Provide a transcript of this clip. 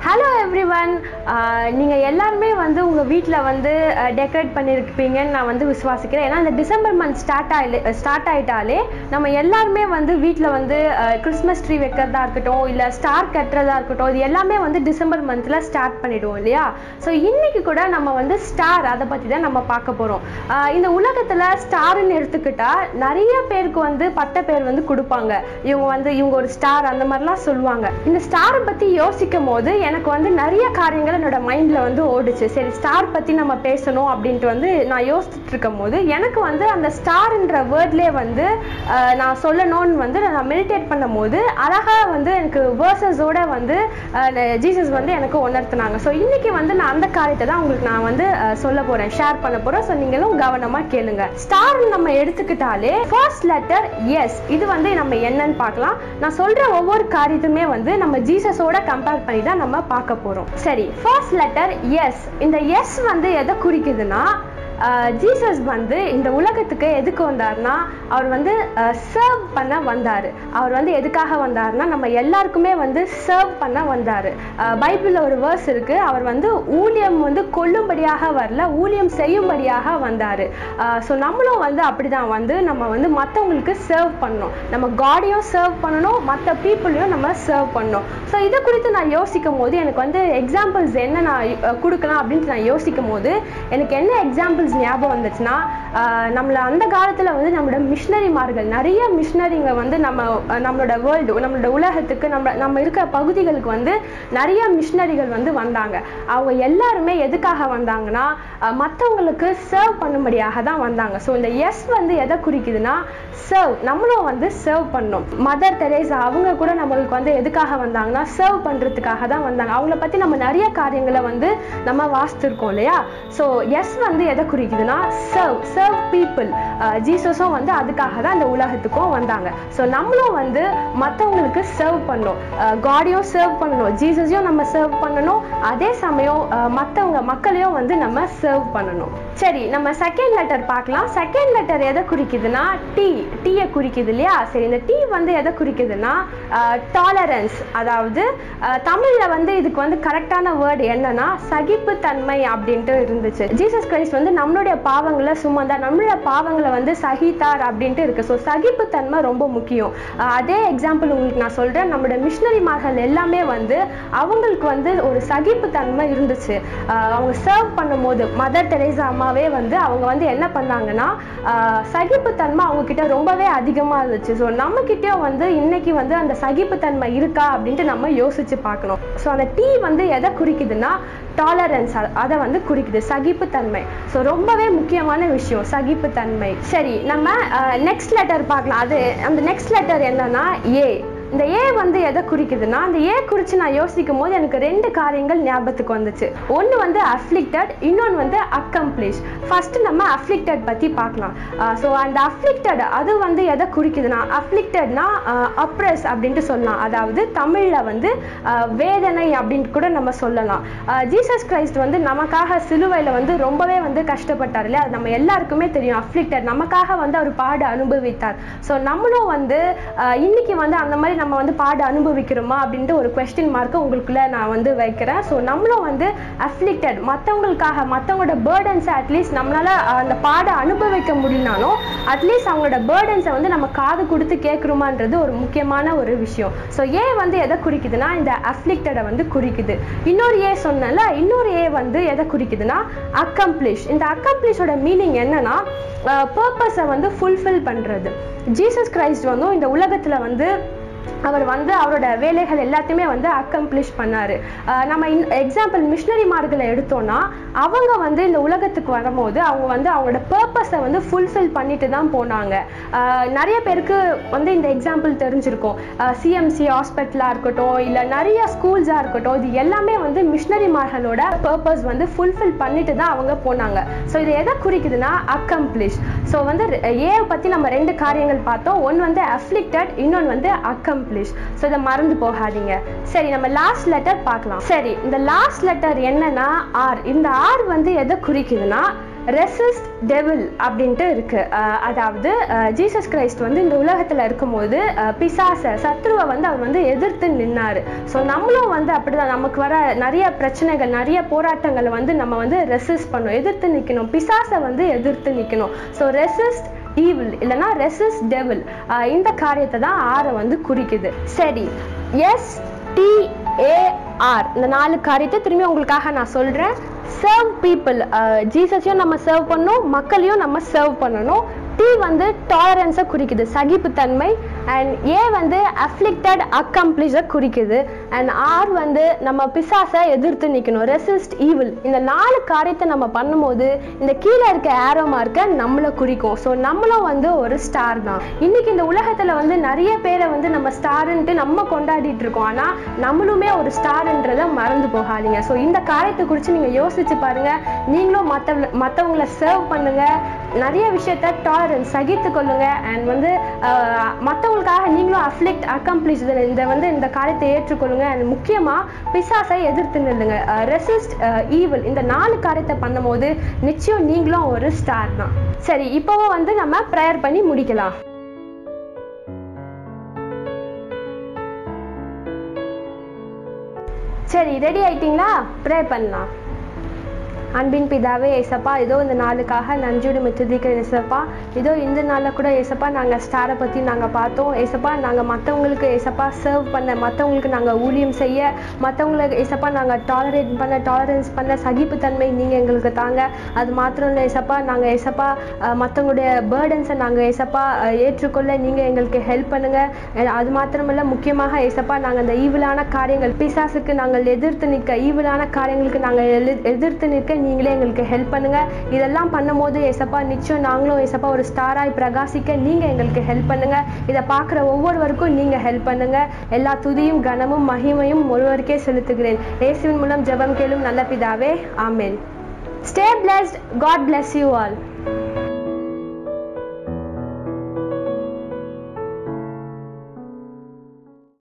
hello every one நீங்கள் எல்லாருமே வந்து உங்கள் வீட்டில் வந்து டெக்கரேட் பண்ணியிருப்பீங்கன்னு நான் வந்து விசுவாசிக்கிறேன் ஏன்னா இந்த டிசம்பர் மந்த் ஸ்டார்ட் ஆகி ஸ்டார்ட் ஆகிட்டாலே நம்ம எல்லாருமே வந்து வீட்டில் வந்து கிறிஸ்மஸ் ட்ரீ வைக்கிறதா இருக்கட்டும் இல்லை ஸ்டார் கட்டுறதா இருக்கட்டும் இது எல்லாமே வந்து டிசம்பர் மந்தில் ஸ்டார்ட் பண்ணிடுவோம் இல்லையா ஸோ இன்னைக்கு கூட நம்ம வந்து ஸ்டார் அதை பற்றி தான் நம்ம பார்க்க போகிறோம் இந்த உலகத்தில் ஸ்டார்னு எடுத்துக்கிட்டா நிறைய பேருக்கு வந்து பட்ட பேர் வந்து கொடுப்பாங்க இவங்க வந்து இவங்க ஒரு ஸ்டார் அந்த மாதிரிலாம் சொல்லுவாங்க இந்த ஸ்டாரை பற்றி யோசிக்கும் போது எனக்கு வந்து நிறைய காரியங்கள் என்னோட மைண்டில் வந்து ஓடுச்சு சரி ஸ்டார் பற்றி நம்ம பேசணும் அப்படின்ட்டு வந்து நான் யோசிச்சுட்டு இருக்கும் போது எனக்கு வந்து அந்த ஸ்டார்ன்ற வேர்ட்லேயே வந்து அஹ், நான் சொல்லணும்னு வந்து நான் மெடிடேட் பண்ணும் போது அழகாக வந்து எனக்கு வேர்சஸோட வந்து ஜீசஸ் வந்து எனக்கு உணர்த்தினாங்க ஸோ இன்னைக்கு வந்து நான் அந்த காரியத்தை தான் உங்களுக்கு நான் வந்து அஹ், சொல்ல போகிறேன் ஷேர் பண்ண போகிறேன் ஸோ நீங்களும் கவனமாக கேளுங்க ஸ்டார் நம்ம எடுத்துக்கிட்டாலே ஃபர்ஸ்ட் லெட்டர் எஸ் இது வந்து நம்ம என்னன்னு பார்க்கலாம் நான் சொல்ற ஒவ்வொரு காரியத்துமே வந்து நம்ம ஜீசஸோட கம்பேர் பண்ணி தான் நம்ம பார்க்க போறோம் சரி ஃபர்ஸ்ட் லெட்டர் எஸ் இந்த எஸ் வந்து எதை குறிக்குதுன்னா ஜீசஸ் வந்து இந்த உலகத்துக்கு எதுக்கு வந்தார்னா அவர் வந்து சர்வ் பண்ண வந்தார் அவர் வந்து எதுக்காக வந்தார்னா நம்ம எல்லாருக்குமே வந்து சர்வ் பண்ண வந்தார் பைபிளில் ஒரு வேர்ஸ் இருக்கு அவர் வந்து ஊழியம் வந்து கொல்லும்படியாக வரல ஊழியம் செய்யும்படியாக வந்தார் ஸோ நம்மளும் வந்து அப்படிதான் வந்து நம்ம வந்து மற்றவங்களுக்கு சர்வ் பண்ணணும் நம்ம காடையும் சர்வ் பண்ணணும் மற்ற பீப்புளையும் நம்ம சர்வ் பண்ணணும் ஸோ இதை குறித்து நான் யோசிக்கும் போது எனக்கு வந்து எக்ஸாம்பிள்ஸ் என்ன நான் அஹ், கொடுக்கலாம் அப்படின்ட்டு நான் யோசிக்கும் போது எனக்கு என்ன எக்ஸாம்பிள்ஸ் ஞாபகம் வந்துச்சுன்னா ஆஹ், நம்மள அந்த காலத்தில் வந்து நம்மளோட மிஷினரிமார்கள் நிறைய மிஷினரிங்க வந்து நம்ம அஹ், நம்மளோட வேர்ல்டு நம்மளோட உலகத்துக்கு நம்ம நம்ம இருக்கிற பகுதிகளுக்கு வந்து நிறைய மிஷினரிகள் வந்து வந்தாங்க அவங்க எல்லாருமே எதுக்காக வந்தாங்கன்னா மற்றவங்களுக்கு சர்வ் பண்ணும்படியாக தான் வந்தாங்க ஸோ இந்த எஸ் வந்து எதை குறிக்குதுன்னா சர்வ் நம்மளும் வந்து சர்வ் பண்ணணும் மதர் தெரேசா அவங்க கூட நம்மளுக்கு வந்து எதுக்காக வந்தாங்கன்னா சர்வ் பண்ணுறதுக்காக தான் வந்தாங்க அவங்கள பற்றி நம்ம நிறைய காரியங்களை வந்து நம்ம வாசித்திருக்கோம் இல்லையா ஸோ எஸ் வந்து எதை குறிக்குதுன்னா சர்வ் சர்வ் பீப்புள் ஜீசஸும் வந்து அதுக்காக தான் இந்த உலகத்துக்கும் வந்தாங்க ஸோ நம்மளும் வந்து மற்றவங்களுக்கு சர்வ் பண்ணணும் காடையும் சர்வ் பண்ணணும் ஜீசஸையும் நம்ம சர்வ் பண்ணணும் அதே சமயம் மற்றவங்க மக்களையும் வந்து நம்ம சர்வ் பண்ணணும் சரி நம்ம செகண்ட் லெட்டர் பார்க்கலாம் செகண்ட் லெட்டர் எதை குறிக்குதுன்னா டி டீயை குறிக்குது இல்லையா சரி இந்த டீ வந்து எதை குறிக்குதுன்னா டாலரன்ஸ் அதாவது அஹ், தமிழ்ல வந்து இதுக்கு வந்து கரெக்டான வேர்டு என்னன்னா சகிப்புத்தன்மை அப்படின்ட்டு இருந்துச்சு ஜீசஸ் கிரைஸ்ட் வந்து நம்மளுடைய பாவங்களை சுமந்தார் நம்மளுடைய பாவங்களை வந்து சகித்தார் அப்படின்ட்டு இருக்கு ஸோ சகிப்புத்தன்மை ரொம்ப முக்கியம் அஹ், அதே எக்ஸாம்பிள் உங்களுக்கு நான் சொல்றேன் நம்மளோட மிஷினரிமார்கள் எல்லாமே வந்து அவங்களுக்கு வந்து ஒரு சகிப்புத்தன்மை இருந்துச்சு அஹ், அவங்க சர்வ் பண்ணும்போது மதர் தெரேசா அம்மாவே வந்து அவங்க வந்து என்ன பண்ணாங்கன்னா அஹ், சகிப்புத்தன்மை அவங்க கிட்ட ரொம்பவே அதிகமா இருந்துச்சு ஸோ நம்ம கிட்டயும் வந்து இன்னைக்கு வந்து அந்த சகிப்புத்தன்மை இருக்கா அப்படின்ட்டு நம்ம யோசிச்சு பார்க்கணும் ஸோ அந்த டீ வந்து எதை குறிக்குதுன்னா டாலரன்ஸ் அதை வந்து குறிக்குது சகிப்புத்தன்மை ஸோ ரொம்பவே முக்கியமான விஷயம் சகிப்புத்தன்மை சரி நம்ம நெக்ஸ்ட் லெட்டர் பார்க்கலாம் அது அந்த நெக்ஸ்ட் லெட்டர் என்னன்னா ஏ இந்த ஏ வந்து எதை குறிக்குதுன்னா அந்த ஏ குறித்து நான் யோசிக்கும் போது எனக்கு ரெண்டு காரியங்கள் ஞாபகத்துக்கு வந்துச்சு ஒன்று வந்து அஃப்ளிக்டட் இன்னொன்று வந்து அக்கம்ப்ளிஷ் ஃபர்ஸ்ட் நம்ம அஃப்ளிக்டட் பற்றி பார்க்கலாம் ஸோ அந்த அஃப்ளிக்டட் அது வந்து எதை குறிக்குதுன்னா அஃப்ளிக்டட்னா அப்ரஸ் அப்படின்ட்டு சொல்லலாம் அதாவது தமிழில் வந்து அஹ், வேதனை அப்படின்ட்டு கூட நம்ம சொல்லலாம் ஜீசஸ் கிரைஸ்ட் வந்து நமக்காக சிலுவையில் வந்து ரொம்பவே வந்து கஷ்டப்பட்டார் இல்லையா அது நம்ம எல்லாருக்குமே தெரியும் அஃப்ளிக்டட் நமக்காக வந்து அவர் பாடு அனுபவித்தார் ஸோ நம்மளும் வந்து அஹ், இன்னைக்கு வந்து அந்த மாதிரி நம்ம வந்து பாடு அனுபவிக்கிறோமா அப்படின்ட்டு ஒரு கொஸ்டின் மார்க்கை உங்களுக்குள்ள நான் வந்து வைக்கிறேன் ஸோ நம்மளும் வந்து அஃப்ளிக்டட் மற்றவங்களுக்காக மற்றவங்களோட பேர்டன்ஸை அட்லீஸ்ட் நம்மளால அஹ், அந்த பாடை அனுபவிக்க முடியலனாலும் அட்லீஸ்ட் அவங்களோட பேர்டன்ஸை வந்து நம்ம காது கொடுத்து கேட்குறோமான்றது ஒரு முக்கியமான ஒரு விஷயம் ஸோ ஏ வந்து எதை குறிக்குதுன்னா இந்த அஃப்ளிக்டடை வந்து குறிக்குது இன்னொரு ஏ சொன்னல இன்னொரு ஏ வந்து எதை குறிக்குதுன்னா அக்கம்ப்ளிஷ் இந்த அக்கம்ப்ளிஷோட மீனிங் என்னன்னா பர்பஸை வந்து ஃபுல்ஃபில் பண்ணுறது ஜீசஸ் கிரைஸ்ட் வந்து இந்த உலகத்தில் வந்து அவர் வந்து அவரோட வேலைகள் எல்லாத்தையுமே வந்து அக்கம்ப்ளிஷ் பண்ணாரு அஹ் நம்ம எக்ஸாம்பிள் மிஷினரிமார்களை எடுத்தோம்னா அவங்க வந்து இந்த உலகத்துக்கு வரும்போது அவங்க வந்து அவங்களோட பர்பஸை வந்து ஃபுல்ஃபில் பண்ணிட்டு தான் போனாங்க அஹ் நிறைய பேருக்கு வந்து இந்த எக்ஸாம்பிள் தெரிஞ்சிருக்கும் சிஎம்சி ஹாஸ்பிட்டலாக இருக்கட்டும் இல்லை நிறைய ஸ்கூல்ஸாக இருக்கட்டும் இது எல்லாமே வந்து மிஷினரிமார்களோட பர்பஸ் வந்து ஃபுல்ஃபில் பண்ணிட்டு தான் அவங்க போனாங்க ஸோ இது எதை குறிக்குதுன்னா அக்கம்ப்ளிஷ் ஸோ வந்து ஏ பற்றி நம்ம ரெண்டு காரியங்கள் பார்த்தோம் ஒன்று வந்து அஃப்ளிக்டட் இன்னொன்று வந்து அக்கம்ப்ளிஷ் ஸோ இதை மறந்து போகாதீங்க சரி நம்ம லாஸ்ட் லெட்டர் பார்க்கலாம் சரி இந்த லாஸ்ட் லெட்டர் என்னன்னா ஆர் இந்த ஆர் வந்து எதை குறிக்குதுன்னா ரெசிஸ்ட் டெவில் அப்படின்ட்டு இருக்கு அஹ் அதாவது ஜீசஸ் கிரைஸ்ட் வந்து இந்த உலகத்துல இருக்கும்போது அஹ் பிசாச சத்ருவை வந்து அவர் வந்து எதிர்த்து நின்னாரு ஸோ நம்மளும் வந்து அப்படிதான் நமக்கு வர நிறைய பிரச்சனைகள் நிறைய போராட்டங்களை வந்து நம்ம வந்து ரெசிஸ்ட் பண்ணணும் எதிர்த்து நிக்கணும் பிசாசை வந்து எதிர்த்து நிக்கணும் ஸோ ரெசிஸ்ட் ஈவில் இல்லைன்னா ரெசிஸ்ட் டெவில் இந்த காரியத்தை தான் ஆரை வந்து குறிக்குது சரி எஸ் டி ஏஆர் இந்த நாலு காரியத்தை திரும்பி உங்களுக்காக நான் சொல்றேன் சர்வ் பீப்புள் ஜீசஸையும் நம்ம சர்வ் பண்ணணும் மக்களையும் நம்ம சர்வ் பண்ணணும் டி வந்து டாலரன்ஸை குறிக்குது சகிப்புத்தன்மை அண்ட் ஏ வந்து அஃப்ளிக்டட் அக்கம்ப்ளிஷை குறிக்குது அண்ட் ஆர் வந்து நம்ம பிசாசை எதிர்த்து நிற்கணும் ரெசிஸ்ட் ஈவில் இந்த நாலு காரியத்தை நம்ம பண்ணும்போது இந்த கீழே இருக்க ஏரோ மார்க்கை நம்மளை குறிக்கும் ஸோ நம்மளும் வந்து ஒரு ஸ்டார் தான் இன்னைக்கு இந்த உலகத்தில் வந்து நிறைய பேரை வந்து நம்ம ஸ்டாருன்ட்டு நம்ம கொண்டாடிட்டு இருக்கோம் ஆனால் நம்மளுமே ஒரு ஸ்டார்ன்றதை மறந்து போகாதீங்க ஸோ இந்த காரியத்தை குறித்து நீங்கள் யோசிச்சு பாருங்க நீங்களும் மற்ற மற்றவங்கள சர்வ் பண்ணுங்க நிறைய விஷயத்த டாலரன்ஸ் சகித்து கொள்ளுங்க அண்ட் வந்து ஆஹ், மத்தவங்களுக்காக நீங்களும் அஃப்ளிக்ட் அக்கம்ப்ளிஷ் இந்த வந்து இந்த காரியத்தை ஏற்றுக்கொள்ளுங்க அண்ட் முக்கியமாக பிசாசை எதிர்த்து நில்லுங்க ரெசிஸ்ட் ஈவில் இந்த நாலு காரியத்தை பண்ணும்போது நிச்சயம் நீங்களும் ஒரு ஸ்டார் தான் சரி இப்போவும் வந்து நம்ம ப்ரேயர் பண்ணி முடிக்கலாம் சரி ரெடி ஆயிட்டீங்களா ப்ரே பண்ணலாம் அன்பின் பிதாவே ஏசப்பா இதோ இந்த நாளுக்காக நன்றியோடு மித்துதிக்கிறேன் ஏசப்பா இதோ இந்த நாளில் கூட ஏசப்பா நாங்கள் ஸ்டாரை பற்றி நாங்கள் பார்த்தோம் ஏசப்பா நாங்கள் மற்றவங்களுக்கு ஏசப்பா சர்வ் பண்ண மற்றவங்களுக்கு நாங்கள் ஊழியம் செய்ய மற்றவங்களுக்கு ஏசப்பா நாங்கள் டாலரேட் பண்ண டாலரன்ஸ் பண்ண சகிப்புத்தன்மை நீங்கள் எங்களுக்கு தாங்க அது மாத்திரம் இல்லை ஏசப்பா நாங்கள் ஏசப்பா அஹ், மற்றவங்களுடைய பேர்டன்ஸை நாங்கள் ஏசப்பா அஹ், ஏற்றுக்கொள்ள நீங்கள் எங்களுக்கு ஹெல்ப் பண்ணுங்கள் அது மாத்திரமல்ல முக்கியமாக ஏசப்பா நாங்கள் அந்த ஈவிலான காரியங்கள் பிசாசுக்கு நாங்கள் எதிர்த்து நிற்க ஈவிலான காரியங்களுக்கு நாங்கள் எழு- எதிர்த்து நிற்க நீங்களே எங்களுக்கு ஹெல்ப் பண்ணுங்க இதெல்லாம் பண்ணும்போது ஏசப்பா நிச்சயம் நாங்களும் ஏசப்பா ஒரு ஸ்டாராய் பிரகாசிக்க நீங்க எங்களுக்கு ஹெல்ப் பண்ணுங்க இதை பார்க்குற ஒவ்வொருவருக்கும் நீங்க ஹெல்ப் பண்ணுங்க எல்லா துதியும் கனமும் மகிமையும் ஒருவருக்கே செலுத்துகிறேன் இயேசுவின் மூலம் ஜெபம் கேளும் நல்ல பிதாவே amen stay blessed God bless you all